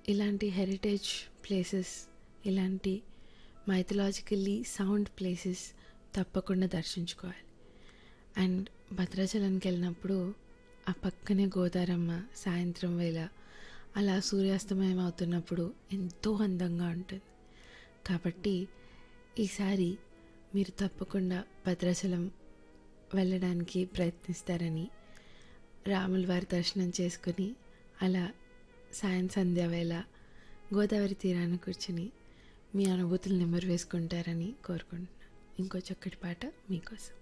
ఇలాంటి heritage places ఇలాంటి మైథలాజికల్లీ sound places తప్పకుండా దర్శించుకోవాలి అండ్ భద్రాచలంకి వెళ్ళినప్పుడు ఆ పక్కనే గోదారమ్మ సాయంత్రం వేళ అలా సూర్యాస్తమయం అవుతున్నప్పుడు ఎంతో అందంగా ఉంటుంది కాబట్టి ఈసారి మీరు తప్పకుండా భద్రాచలం వెళ్ళడానికి ప్రయత్నిస్తారని రాముల వారి దర్శనం చేసుకుని అలా సాయం సంధ్య వేళ గోదావరి తీరాన కూర్చుని మీ అనుభూతులు నెమరు వేసుకుంటారని కోరుకుంటున్నాను ఇంకో చక్కటి పాట మీకోసం